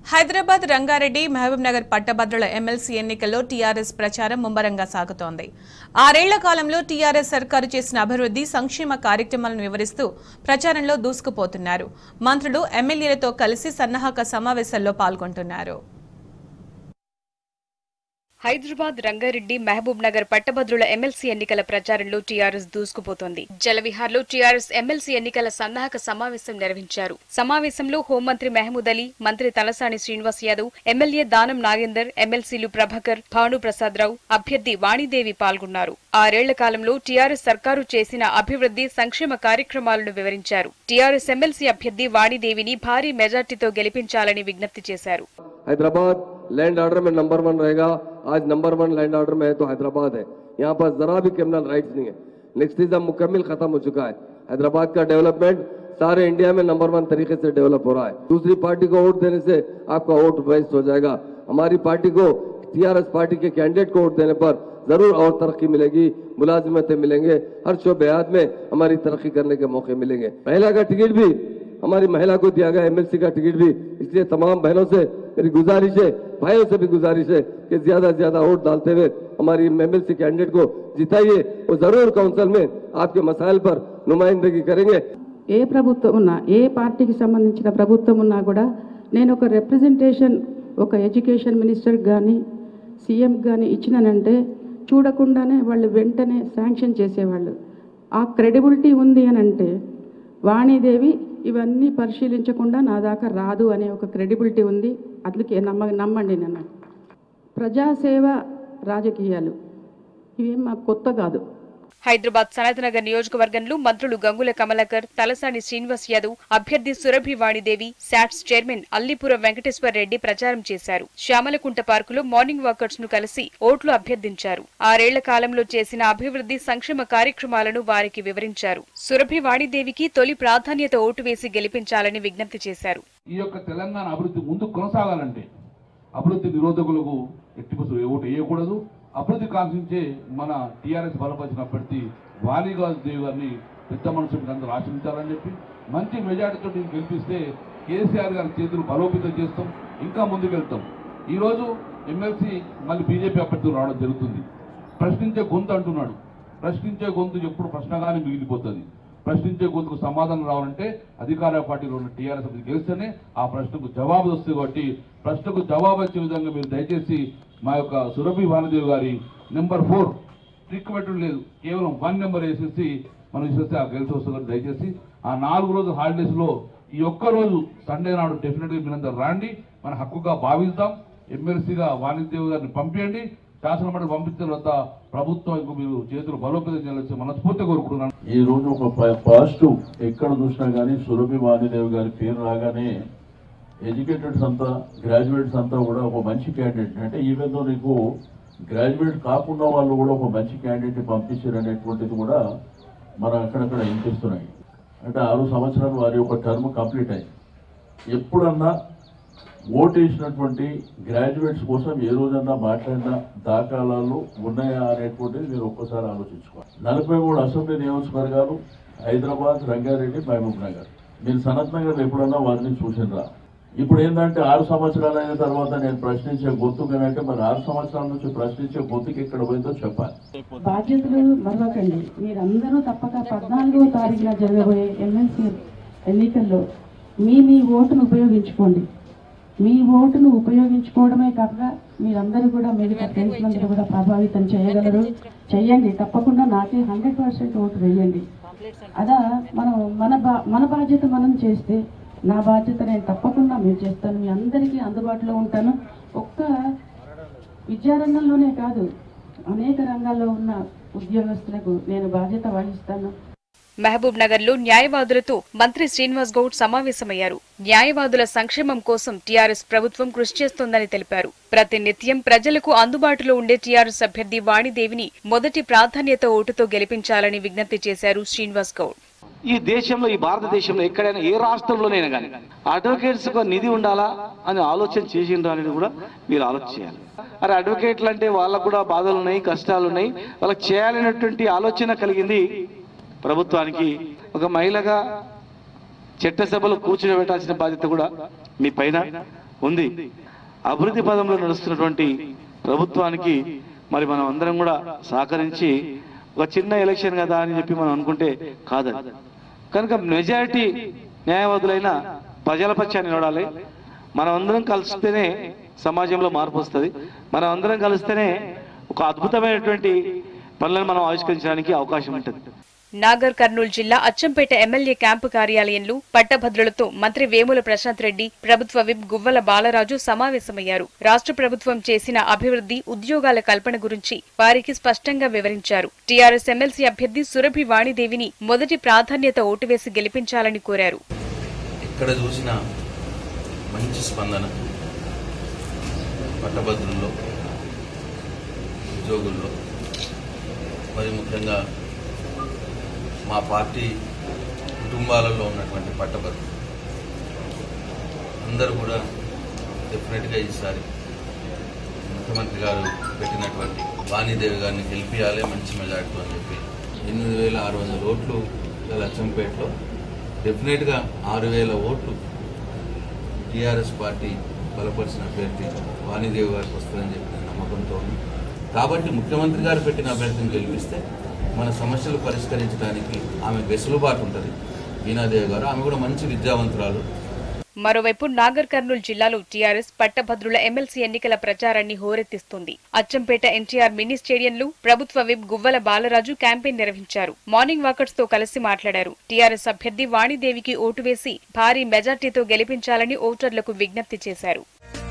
హైదరాబాద్ రంగారెడ్డి మహబూబ్ నగర్ పట్టభద్రుల ఎమ్మెల్సీ ఎన్నికల్లో టీఆర్ఎస్ ప్రచారం ముమ్మరంగా సాగుతోంది ఆరేళ్ల కాలంలో టీఆర్ఎస్ సర్కారు చేసిన అభివృద్ధి సంక్షేమ కార్యక్రమాలను వివరిస్తూ ప్రచారంలో దూసుకుపోతున్నారు మంత్రులు ఎమ్మెల్యేలతో కలిసి సన్నాహక సమావేశాల్లో పాల్గొంటున్నారు హైదరాబాద్ రంగారెడ్డి మహబూబ్ నగర్ పట్టభద్రుల ఎమ్మెల్సీ ఎన్నికల ప్రచారంలో టీఆర్ఎస్ దూసుకుపోతోంది జలవిహార్లో టీఆర్ఎస్ ఎమ్మెల్సీ ఎన్నికల సన్నాహక సమావేశం నిర్వహించారు సమావేశంలో హోంమంత్రి మహమూద్ అలీ మంత్రి తలసాని శ్రీనివాస్ యాదవ్ ఎమ్మెల్యే దానం నాగేందర్ ఎమ్మెల్సీలు ప్రభాకర్ భాను ప్రసాద్ రావు అభ్యర్థి వాణిదేవి పాల్గొన్నారు ఆరేళ్ల కాలంలో టీఆర్ఎస్ సర్కారు చేసిన అభివృద్ధి సంక్షేమ కార్యక్రమాలను వివరించారు టీఆర్ఎస్ ఎమ్మెల్సీ అభ్యర్థి వాణిదేవిని భారీ మెజార్టీతో గెలిపించాలని విజ్ఞప్తి చేశారు हैदराबाद लैंड ऑर्डर में नंबर वन रहेगा आज नंबर वन लैंड ऑर्डर में है तो हैदराबाद है यहाँ पर जरा भी क्रिमिनल राइट्स नहीं है नेक्स्टिज्म मुकम्मल खत्म हो चुका है हैदराबाद का डेवलपमेंट सारे इंडिया में नंबर वन तरीके से डेवलप हो रहा है दूसरी पार्टी को वोट देने से आपका वोट वेस्ट हो जाएगा हमारी पार्टी को टीआरएस पार्टी के कैंडिडेट को वोट देने पर जरूर और तरक्की मिलेगी मुलाजिमतें मिलेंगे हर शोबेहात में हमारी तरक्की करने के मौके मिलेंगे महिला का टिकट भी हमारी महिला को दिया गया एमएलसी का टिकट भी इसलिए तमाम बहनों से मेरी गुजारिश है भाइयों से भी गुजारिश है कि ज्यादा से ज्यादा वोट डालते हुए हमारी एमएलसी कैंडिडेट को जिताइए वो जरूर काउंसिल में आपके मसाइल पर नुमाइंदगी करेंगे ఏ ప్రభుత్వం ఉన్నా ఏ పార్టీకి సంబంధించిన ప్రభుత్వం ఉన్నా కూడా నేను ఒక రిప్రజెంటేషన్ ఒక ఎడ్యుకేషన్ మినిస్టర్ కానీ సీఎం కానీ ఇచ్చినానంటే చూడకుండానే వాళ్ళు వెంటనే శాంక్షన్ చేసేవాళ్ళు ఆ క్రెడిబిలిటీ ఉంది అని అంటే వాణిదేవి ఇవన్నీ పరిశీలించకుండా నా దాకా రాదు అనే ఒక క్రెడిబిలిటీ ఉంది అందుకే నమ్మ నమ్మండి నన్ను ప్రజాసేవ రాజకీయాలు ఇవేం మాకు కొత్త కాదు హైదరాబాద్ సనత్నగర్ నియోజకవర్గంలో మంత్రులు గంగుల కమలాకర్ తలసాని శ్రీనివాస్ యాదవ్ అభ్యర్థి సురభి వాణిదేవి శాట్స్ చైర్మన్ అల్లిపురం వెంకటేశ్వర రెడ్డి ప్రచారం చేశారు శ్యామలకుంట పార్కులో మార్నింగ్ వాకర్స్ ను కలిసి ఓట్లు అభ్యర్థించారు ఆరేళ్ల కాలంలో చేసిన అభివృద్ధి సంక్షేమ కార్యక్రమాలను వారికి వివరించారు సురభి వాణిదేవికి తొలి ప్రాధాన్యత ఓటు వేసి గెలిపించాలని విజ్ఞప్తి చేశారు ఈ యొక్క తెలంగాణ అభివృద్ధి ముందు కొనసాగాలంటే అభివృద్ధి నిరోధకులకు ఎట్టి పసులు ఓటు వేయకూడదు అభివృద్ధి కాంక్షించే మన టీఆర్ఎస్ బలపరిచిన అభ్యర్థి వాణిగా దేవి గారిని పెద్ద మనసు మీద అందరూ ఆశించాలని చెప్పి మంచి మెజార్టీతో గెలిపిస్తే కేసీఆర్ గారి చేతులు బలోపేతం చేస్తాం ఇంకా ముందుకెళ్తాం ఈరోజు ఎమ్మెల్సీ మళ్ళీ బీజేపీ అభ్యర్థులు రావడం జరుగుతుంది ప్రశ్నించే గొంతు అంటున్నాడు ప్రశ్నించే గొంతు ఎప్పుడు ప్రశ్నగానే మిగిలిపోతుంది ప్రశ్నించే గొంతుకు సమాధానం రావాలంటే అధికార పార్టీలో ఉన్న టీఆర్ఎస్ అభ్యర్థి గెలిస్తేనే ఆ ప్రశ్నకు జవాబు వస్తుంది కాబట్టి ప్రశ్నకు జవాబు వచ్చే విధంగా మీరు దయచేసి మా యొక్క సురభి భానుదేవి గారి నెంబర్ ఫోర్ ట్రిక్ పెట్టడం లేదు కేవలం వన్ నెంబర్ వేసేసి మనం ఇస్తే ఆ గెలిచి వస్తుంది కాబట్టి దయచేసి ఆ నాలుగు రోజుల హాలిడేస్ లో ఈ ఒక్క రోజు సండే నాడు డెఫినెట్ గా మీరందరూ రాండి మన హక్కుగా భావిస్తాం ఎమ్మెల్సీగా వాణిజ్యదేవి గారిని పంపించండి శాసనమండలి పంపించిన తర్వాత ప్రభుత్వం ఇంకో మీరు చేతులు బలోపేతం చేయాలని మనస్ఫూర్తిగా కోరుకుంటున్నాను ఈ రోజు ఒక ప- పాజిటివ్ ఎక్కడ చూసినా కానీ సురభి వాణిదేవి గారి పేరు రాగానే ఎడ్యుకేటెడ్స్ అంతా గ్రాడ్యుయేట్స్ అంతా కూడా ఒక మంచి క్యాండిడేట్ అంటే ఈవెన్ దో నీకు గ్రాడ్యుయేట్ కాకుండా వాళ్ళు కూడా ఒక మంచి క్యాండిడేట్ పంపించారు అనేటువంటిది కూడా మనం అక్కడక్కడ వినిపిస్తున్నాయి అంటే ఆరు సంవత్సరాలు వారి యొక్క టర్మ్ కంప్లీట్ అయింది ఎప్పుడన్నా ఓటేసినటువంటి గ్రాడ్యుయేట్స్ కోసం ఏ రోజన్నా మాట్లాడిన దాఖలాలు ఉన్నాయా అనేటువంటిది మీరు ఒక్కసారి ఆలోచించుకోవాలి నలభై మూడు అసెంబ్లీ నియోజకవర్గాలు హైదరాబాద్ రంగారెడ్డి మహబూబ్ నగర్ మీరు సనత్ నగర్ ఎప్పుడన్నా వారిని చూసినరా ఇప్పుడు ఏంటంటే ఆరు సంవత్సరాలు అయిన తర్వాత నేను ప్రశ్నించే గొంతు కనుక మరి ఆరు సంవత్సరాల నుంచి ప్రశ్నించే గొంతుకి ఎక్కడ పోయిందో చెప్పాలి బాధ్యతలు మరవకండి మీరందరూ తప్పక పద్నాలుగవ తారీఖున జరగబోయే ఎమ్మెల్సీ ఎన్నికల్లో మీ మీ ఓటును ఉపయోగించుకోండి మీ ఓటును ఉపయోగించుకోవడమే కాక మీరందరూ కూడా మిగతా ఫ్రెండ్స్ అందరూ కూడా ప్రభావితం చేయగలరు చెయ్యండి తప్పకుండా నాకే హండ్రెడ్ పర్సెంట్ ఓటు వేయండి అదా మనం మన బా మన బాధ్యత మనం చేస్తే నా బాధ్యత నేను తప్పకుండా మీరు చేస్తాను మీ అందరికీ అందుబాటులో ఉంటాను ఒక్క విద్యారంగంలోనే కాదు అనేక రంగాల్లో ఉన్న ఉద్యోగస్తులకు నేను బాధ్యత వహిస్తాను మహబూబ్ నగర్ లో న్యాయవాదులతో మంత్రి శ్రీనివాస్ గౌడ్ సమావేశమయ్యారు న్యాయవాదుల సంక్షేమం కోసం టీఆర్ఎస్ ప్రభుత్వం కృషి చేస్తోందని తెలిపారు ప్రతి నిత్యం ప్రజలకు అందుబాటులో ఉండే టీఆర్ఎస్ అభ్యర్థి వాణిదేవిని మొదటి ప్రాధాన్యత ఓటుతో గెలిపించాలని విజ్ఞప్తి చేశారు శ్రీనివాస్ గౌడ్ ఈ దేశంలో ఈ భారతదేశంలో ఎక్కడైనా ఏ రాష్ట్రంలోనైనా కానీ అడ్వకేట్స్ ఒక నిధి ఉండాలా అని ఆలోచన చేసిండ్రు అనేది కూడా మీరు ఆలోచన చేయాలి అరే అడ్వకేట్లు అంటే వాళ్ళకు కూడా బాధలు ఉన్నాయి కష్టాలు ఉన్నాయి వాళ్ళకి చేయాలనేటువంటి ఆలోచన కలిగింది ప్రభుత్వానికి ఒక మహిళగా చట్టసభలో కూర్చోబెట్టాల్సిన బాధ్యత కూడా మీ పైన ఉంది అభివృద్ధి పదంలో నడుస్తున్నటువంటి ప్రభుత్వానికి మరి మనం అందరం కూడా సహకరించి ఒక చిన్న ఎలక్షన్ కదా అని చెప్పి మనం అనుకుంటే కాదని కనుక మెజారిటీ న్యాయవాదులైన ప్రజల పక్షాన్ని నిలబడాలి మనం అందరం కలిస్తేనే సమాజంలో మార్పు వస్తుంది మనం అందరం కలిస్తేనే ఒక అద్భుతమైనటువంటి పనులను మనం ఆవిష్కరించడానికి అవకాశం ఉంటుంది నాగర్ కర్నూలు జిల్లా అచ్చంపేట ఎమ్మెల్యే క్యాంపు కార్యాలయంలో పట్టభద్రులతో మంత్రి వేముల ప్రశాంత్ రెడ్డి ప్రభుత్వ విప్ గువ్వల బాలరాజు సమావేశమయ్యారు రాష్ట్ర ప్రభుత్వం చేసిన అభివృద్ధి ఉద్యోగాల కల్పన గురించి వారికి స్పష్టంగా వివరించారు టీఆర్ఎస్ ఎమ్మెల్సీ అభ్యర్థి సురభి వాణిదేవిని మొదటి ప్రాధాన్యత ఓటు వేసి గెలిపించాలని కోరారు ఎక్కడ చూసినా మంచి స్పందన పట్టభద్రుల్లో ఉద్యోగుల్లో మరి ముఖ్యంగా మా పార్టీ కుటుంబాలలో ఉన్నటువంటి పట్టభద్రులు అందరూ కూడా డెఫినెట్గా ఈసారి ముఖ్యమంత్రి గారు పెట్టినటువంటి వాణిదేవి గారిని గెలిపియాలి మంచి మెజార్టీ అని చెప్పి ఎనిమిది వేల ఆరు వందల ఓట్లు గల అచ్చంపేటలో డెఫినెట్గా ఆరు వేల ఓట్లు టీఆర్ఎస్ పార్టీ బలపరిచిన అభ్యర్థి వాణిదేవి గారికి వస్తుందని చెప్పిన నమ్మకంతో ఉంది కాబట్టి ముఖ్యమంత్రి గారు పెట్టిన అభ్యర్థిని గెలిపిస్తే మన సమస్యలు పరిష్కరించడానికి ఆమె వెసులుబాటు ఉంటుంది వీణాదేవి గారు ఆమె కూడా మంచి విద్యావంతురాలు మరోవైపు నాగర్ కర్నూలు జిల్లాలో టీఆర్ఎస్ పట్టభద్రుల ఎమ్మెల్సీ ఎన్నికల ప్రచారాన్ని హోరెత్తిస్తుంది అచ్చంపేట ఎన్టీఆర్ మినీ స్టేడియంలో ప్రభుత్వ విప్ గువ్వల బాలరాజు క్యాంపెయిన్ నిర్వహించారు మార్నింగ్ వాకర్స్ తో కలిసి మాట్లాడారు టీఆర్ఎస్ అభ్యర్థి వాణిదేవికి ఓటు వేసి భారీ మెజార్టీతో గెలిపించాలని ఓటర్లకు విజ్ఞప్తి చేశారు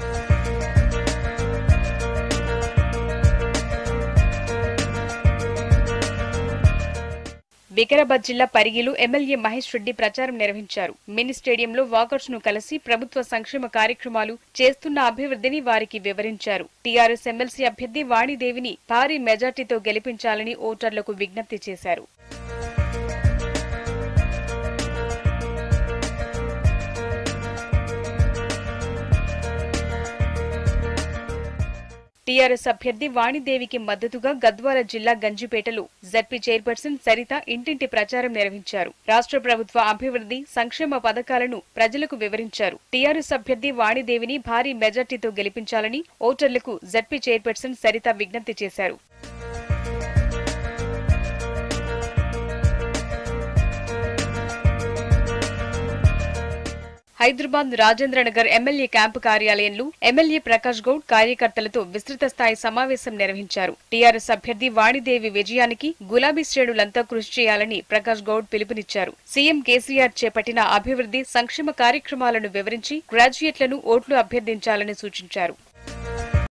వికారాబాద్ జిల్లా పరిగిలో ఎమ్మెల్యే మహేష్ రెడ్డి ప్రచారం నిర్వహించారు మినీ స్టేడియంలో వాకర్స్ ను కలిసి ప్రభుత్వ సంక్షేమ కార్యక్రమాలు చేస్తున్న అభివృద్ధిని వారికి వివరించారు టీఆర్ఎస్ ఎమ్మెల్సీ అభ్యర్థి వాణిదేవిని భారీ మెజార్టీతో గెలిపించాలని ఓటర్లకు విజ్ఞప్తి చేశారు టీఆర్ఎస్ అభ్యర్థి వాణిదేవికి మద్దతుగా గద్వాల జిల్లా గంజిపేటలో జడ్పీ చైర్పర్సన్ సరిత ఇంటింటి ప్రచారం నిర్వహించారు రాష్ట్ర ప్రభుత్వ అభివృద్ధి సంక్షేమ పథకాలను ప్రజలకు వివరించారు టీఆర్ఎస్ అభ్యర్థి వాణిదేవిని భారీ మెజార్టీతో గెలిపించాలని ఓటర్లకు జడ్పీ చైర్పర్సన్ సరిత విజ్ఞప్తి చేశారు హైదరాబాద్ రాజేంద్రనగర్ ఎమ్మెల్యే క్యాంపు కార్యాలయంలో ఎమ్మెల్యే ప్రకాష్ గౌడ్ కార్యకర్తలతో విస్తృత స్థాయి సమావేశం నిర్వహించారు టీఆర్ఎస్ అభ్యర్థి వాణిదేవి విజయానికి గులాబీ శ్రేణులంతా కృషి చేయాలని ప్రకాష్ గౌడ్ పిలుపునిచ్చారు సీఎం కేసీఆర్ చేపట్టిన అభివృద్ధి సంక్షేమ కార్యక్రమాలను వివరించి గ్రాడ్యుయేట్లను ఓట్లు అభ్యర్థించాలని సూచించారు